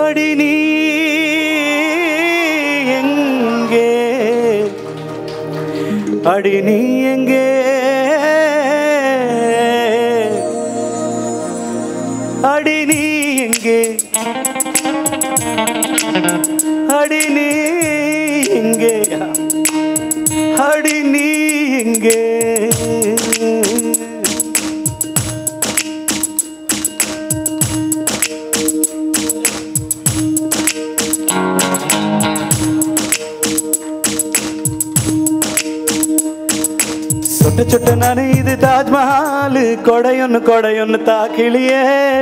அடி நீ எங்கே அடி நீ எங்கே அடி நீ எங்கே அடி நீ எங்கே அடி நீ எங்கே சொட்ட சொட்ட நானே இது தாஜ்மஹால் கொடையொன்னு கொடையொன்னு தாக்கிளியே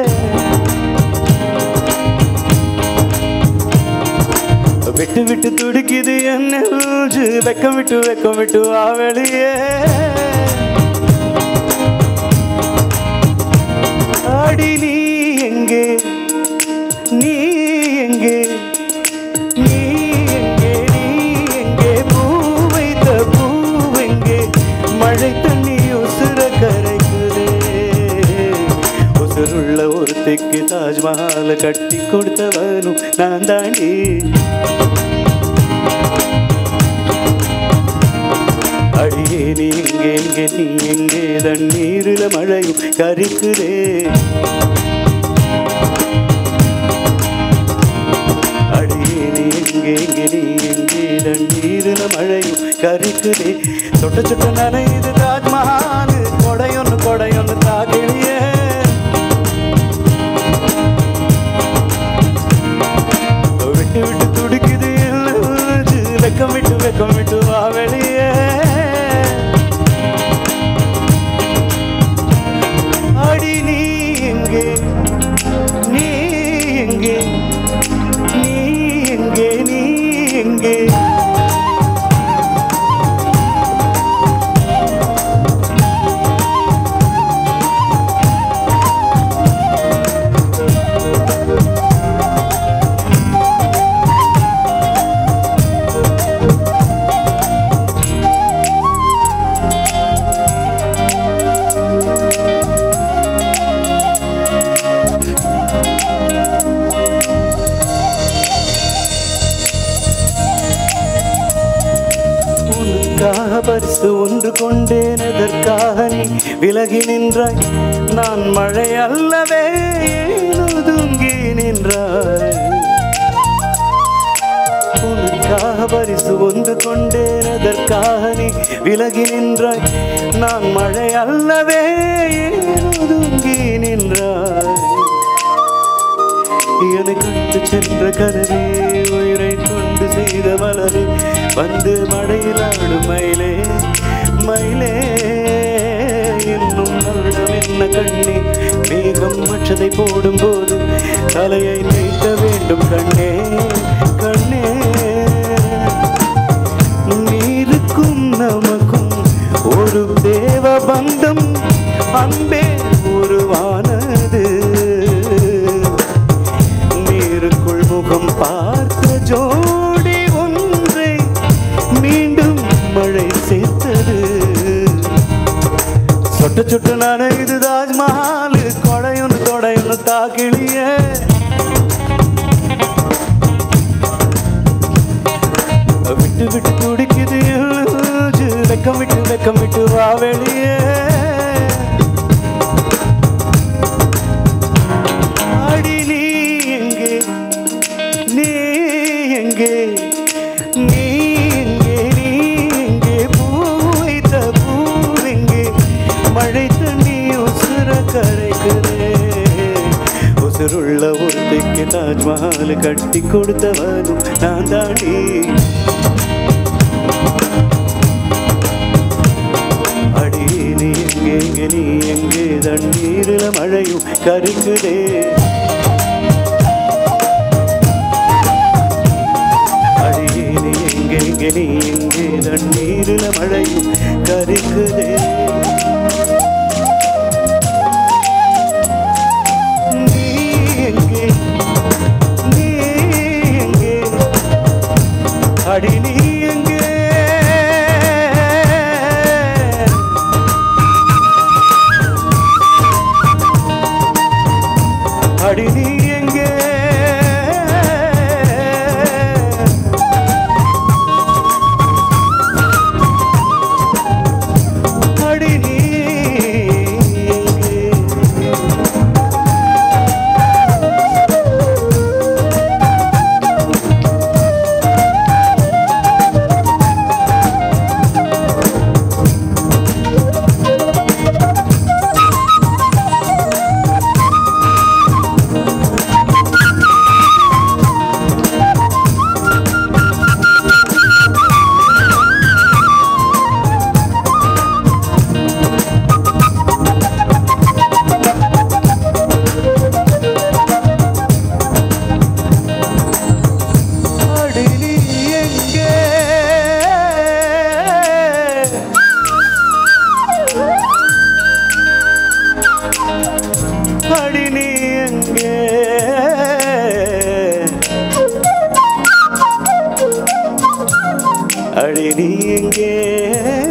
விட்டு விட்டு துடிக்குது என்ன நெஞ்சு வெக்கம் விட்டு வெக்கம் விட்டு வா வெளியே அடி நீ எங்கே நீ எங்கே நீ எங்கே நீ எங்கே பூ வைத்த பூவெங்கே மழை தண்ணி உசுர கரைக்குதே உசுருள்ள ஒருத்திக்கு தாஜ்மஹால் கட்டி கொடுத்தவனும் நான் தாண்டி அடியே நீ எங்கே எங்கே நீ எங்கே தண்ணீரில மழையும் கரிக்குதே அடியே நீ எங்கே எங்கே நீ எங்கே தண்ணீரில மழையும் கரிக்குதே சொட்ட சொட்ட நனையுது தாஜ்மஹால் கொடையொன்னு கொடையொன்னு தாக்கிளியே விட்டு விட்டு துடிக்குது என் நெஞ்சு. வெக்கம் விட்டு வெக்கம் விட்டு வா வெளியே அடி நீ எங்கே நீ எங்கே நீ எங்கே நீ எங்கே உனக்காக பரிசு ஒன்று கொண்டேன் எதற்காக நீ விலகி நின்றாய் நான் மழை அல்லவே ஏன் ஒதுங்கி நின்றாய் உனக்காக பரிசு ஒன்று கொண்டேன் எதற்காக நீ விலகி நின்றாய் நான் மழை அல்லவே ஏன் ஒதுங்கி நின்றாய் என்னை கண்டு சென்ற கனவே உயிரை கொண்டு செய்த மலரே வந்து மழையில் ஆடும் மயிலே மயிலே இன்னும் வருடம் என்ன கண்ணே மேகம் மற்றதை போடும்போது தலையை நீட்ட வேண்டும் கண்ணே கண்ணே நீருக்கும் நமக்கும் ஒரு தேவ பந்தம் அன்பே உருவானது நீருக்குள் முகம் பார்த்த ஜோடி ஒன்றை மீண்டும் மழை சேர்த்தது சொட்ட சொட்டு நானே இது தாஜ்மஹால் கொடையொன்று கொடையொன்று தாக்கிளியே விட்டு விட்டு துடிக்குது என் நெஞ்சு. வெக்கம் விட்டு வெக்கம் விட்டு வா வெளியே அடி நீ எங்கே நீ எங்கே நீ எங்கே நீ எங்கே பூ வைத்த பூவெங்கே மழை தண்ணி உசுர கரைக்குதே உசுருள்ள ஒருத்திக்கு தாஜ்மஹால் கட்டி கொடுத்தவனும் நான் தாண்டி அடி நீ எங்கே எங்கே நீ எங்கே தண்ணீரில் மழையும் கருக்குதே அடி நீ எங்கே எங்கே நீ எங்கே தண்ணீரில் மழையும் கருக்குதே நீ எங்கே நீ எங்கே அடி நீ எங்கே அடி நீ எங்கே நீ எங்கே